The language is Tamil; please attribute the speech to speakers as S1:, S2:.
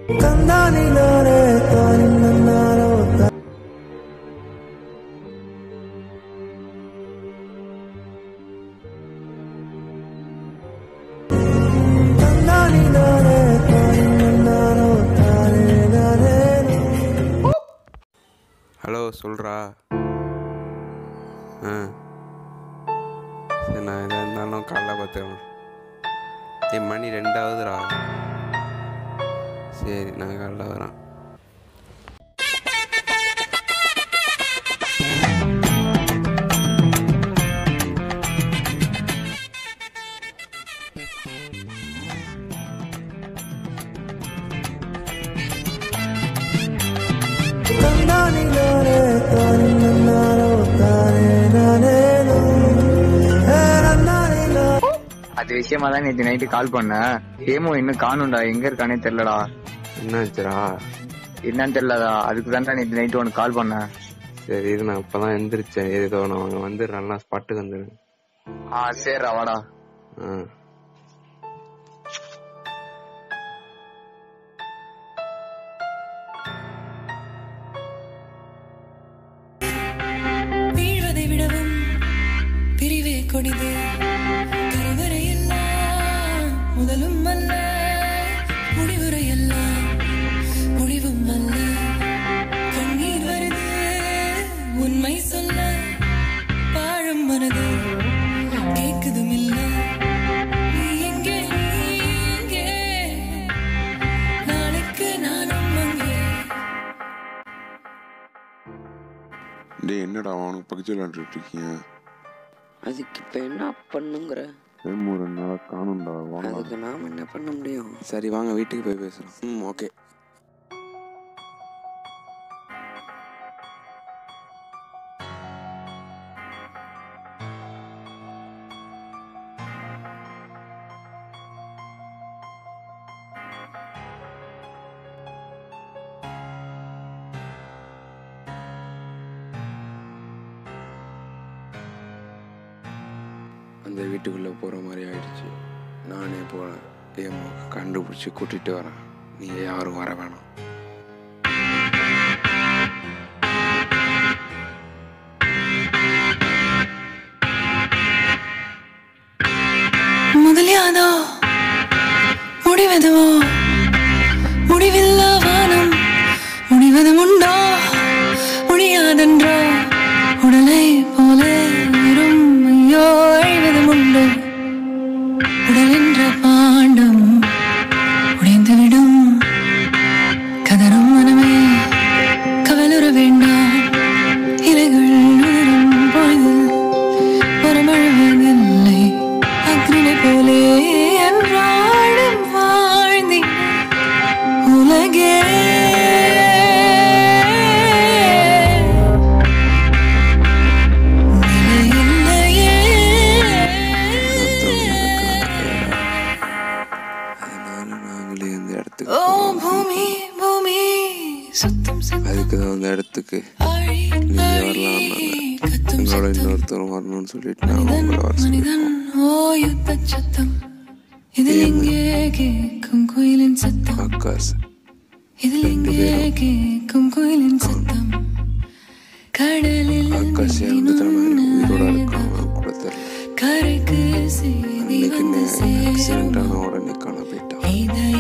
S1: ஹலோ சொல்கிறா ஆ சரி நான் எதாக இருந்தாலும் காலைல பார்த்துக்கலாம் ஏய் மணி ரெண்டாவதுடா சரி நான் காலைல வரேன்
S2: அது விஷயமா தான் நேற்று நைட்டு கால் பண்ணேன் ஹேமோ இன்னும் காணும்டா எங்க இருக்கானே தெரியலடா
S1: என்னாச்சுடா
S2: என்னன்னு தெரியலடா அதுக்கு தான் நேற்று நைட்டு உனக்கு கால் பண்ணேன்
S1: சரி இது நான் இப்போ தான் எந்திரிச்சேன் ஏதோ நான் அங்கே வந்துடுறேன் நான் ஸ்பாட்டுக்கு வந்துடுறேன்
S2: ஆ சரிடா வாடா
S1: ஆ
S3: வீழ்வதை விடவும் பிரிவே கொடிது கருவறையெல்லாம் முதலும் அல்ல முடிவுரையெல்லாம் முடிவும் அல்ல கண்ணீர் வருது உண்மை சொல்ல வாழும் மனது கேக்குதும் இல்ல நீ எங்கே நீ எங்கே நாளைக்கு நானும் அங்கே
S4: டேய் என்னடா அவனுக்கு பக்கத்து விளையாண்டுட்டு இருக்கீங்க
S5: அதுக்கு இப்போ என்ன பண்ணுங்கிற
S4: ஏமோ ரெண்டு நாளாக காணும்டா வாங்க
S5: அதுக்கு நாம் என்ன பண்ண முடியும்
S1: சரி வாங்க வீட்டுக்கு போய் பேசுகிறோம் ம் ஓகே அந்த வீட்டுக்குள்ளே போகிற மாதிரி ஆயிடுச்சு நானே போகிறேன் ஏமோ கண்டுபிடிச்சி கூட்டிகிட்டு வரேன் நீங்கள் யாரும் வர வேணாம்
S3: முதலியாதோ முடிவதுவோ முடிவில்லா வானம் முடிவதும் உண்டோ முடியாதென்றோ உடலை போல வெறும் ஐயோ அழிவதும் உண்டு உடல் என்ற பாண்டம் உடைந்துவிடும் கதரும் மனமே கவலுற வேண்டாம் இலைகள் உதிரும் பொழுதில் புறமழுவதில்லை அக்னினை போலே என்றாடும் வாழ்ந்தி உலகே நிலையில்லையே
S1: அதனால நாங்களே அந்த இடத்துக்கு
S3: ஓ பூமி பூமி சுத்தம் சுத்தம்
S1: அதுக்கு தான் அந்த இடத்துக்கு
S3: ஆழி
S1: நீங்க
S3: ஆழி
S1: வரலாம்
S3: கத்தும்
S1: எங்களோட
S3: சத்தம்
S1: இன்னொருத்தரும் வரணும்னு சொல்லிட்டு நான்
S3: மனிதன்
S1: உங்களை வர
S3: மனிதன்
S1: சொல்லியிருக்கோம்
S3: ஓ யுத்த சத்தம் இதில் எங்கே கேட்கும் குயிலின் சத்தம்
S1: அக்காஸ்
S3: இதில் எங்கே கேட்கும் குயிலின் சத்தம் கடலில்
S1: அக்காஸ் இறந்துட்டானா இல்லை உயிரோட இருக்கான் அவன் கூட தெரியல
S3: கரைக்கு செய்தி
S1: அன்னைக்கு
S3: வந்து
S1: ஆக்சிடென்ட்
S3: சேரும்
S1: ஆன உடனே காண போயிட்டான்
S3: இதய